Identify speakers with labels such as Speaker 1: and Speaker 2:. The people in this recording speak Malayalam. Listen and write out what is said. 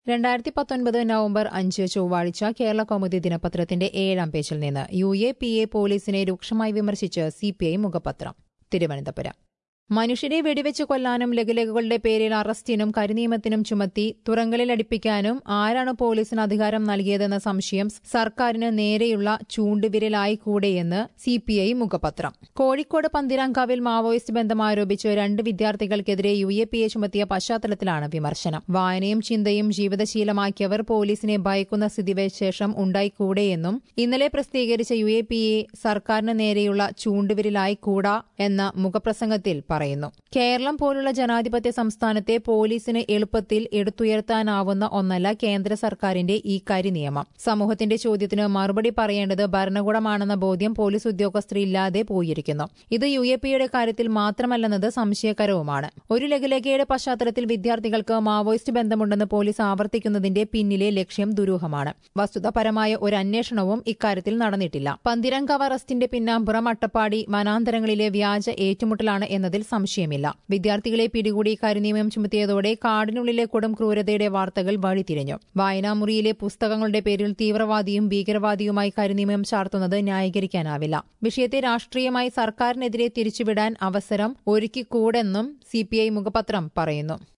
Speaker 1: രണ്ടായിരത്തി പത്തൊൻപത് നവംബർ അഞ്ച് ചൊവ്വാഴ്ച കേരള കൗമുദി ദിനപത്രത്തിന്റെ ഏഴാം പേജിൽ നിന്ന് യു എ പി എ പോലീസിനെ രൂക്ഷമായി വിമർശിച്ച് സിപിഐ മുഖപത്രം തിരുവനന്തപുരം മനുഷ്യരെ വെടിവെച്ച് കൊല്ലാനും ലഘുലഘുകളുടെ പേരിൽ അറസ്റ്റിനും കരിനിയമത്തിനും ചുമത്തി തുറങ്കലിൽ അടിപ്പിക്കാനും ആരാണ് പോലീസിന് അധികാരം നൽകിയതെന്ന സംശയം സർക്കാരിന് നേരെയുള്ള ചൂണ്ടുവിരലായി കൂടെയെന്ന് സിപിഐ മുഖപത്രം കോഴിക്കോട് പന്തിരാങ്കാവിൽ മാവോയിസ്റ്റ് ബന്ധം ആരോപിച്ച് രണ്ട് വിദ്യാർത്ഥികൾക്കെതിരെ യു എ പി എ ചുമത്തിയ പശ്ചാത്തലത്തിലാണ് വിമർശനം വായനയും ചിന്തയും ജീവിതശീലമാക്കിയവർ പോലീസിനെ ഭയക്കുന്ന സ്ഥിതിവിശേഷം ഉണ്ടായിക്കൂടെയെന്നും ഇന്നലെ പ്രസിദ്ധീകരിച്ച യു എ പി എ സർക്കാരിന് നേരെയുള്ള ചൂണ്ടുവിരലായി കൂടാ എന്ന മുഖപ്രസംഗത്തിൽ പറയുന്നു കേരളം പോലുള്ള ജനാധിപത്യ സംസ്ഥാനത്തെ പോലീസിന് എളുപ്പത്തിൽ എടുത്തുയർത്താനാവുന്ന ഒന്നല്ല കേന്ദ്ര സർക്കാരിന്റെ ഈ കരിനിയമം സമൂഹത്തിന്റെ ചോദ്യത്തിന് മറുപടി പറയേണ്ടത് ഭരണകൂടമാണെന്ന ബോധ്യം പോലീസ് ഉദ്യോഗസ്ഥരില്ലാതെ പോയിരിക്കുന്നു ഇത് യു എ പിയുടെ കാര്യത്തിൽ മാത്രമല്ലെന്നത് സംശയകരവുമാണ് ഒരു ലഘുലേഖയുടെ പശ്ചാത്തലത്തിൽ വിദ്യാർത്ഥികൾക്ക് മാവോയിസ്റ്റ് ബന്ധമുണ്ടെന്ന് പോലീസ് ആവർത്തിക്കുന്നതിന്റെ പിന്നിലെ ലക്ഷ്യം ദുരൂഹമാണ് വസ്തുതാപരമായ ഒരു അന്വേഷണവും ഇക്കാര്യത്തിൽ നടന്നിട്ടില്ല പന്തിരങ്കാവ് അറസ്റ്റിന്റെ പിന്നാമ്പുറം അട്ടപ്പാടി വനാന്തരങ്ങളിലെ വ്യാജ ഏറ്റുമുട്ടലാണ് എന്നതിൽ സംശയമില്ല വിദ്യാർത്ഥികളെ പിടികൂടി കരിനിയമം ചുമത്തിയതോടെ കാടിനുള്ളിലെ കൊടും ക്രൂരതയുടെ വാർത്തകൾ വഴിതിരിഞ്ഞു വായനാമുറിയിലെ പുസ്തകങ്ങളുടെ പേരിൽ തീവ്രവാദിയും ഭീകരവാദിയുമായി കരിനിയമം ചാർത്തുന്നത് ന്യായീകരിക്കാനാവില്ല വിഷയത്തെ രാഷ്ട്രീയമായി സർക്കാരിനെതിരെ തിരിച്ചുവിടാൻ അവസരം ഒരുക്കിക്കൂടെന്നും സിപിഐ മുഖപത്രം പറയുന്നു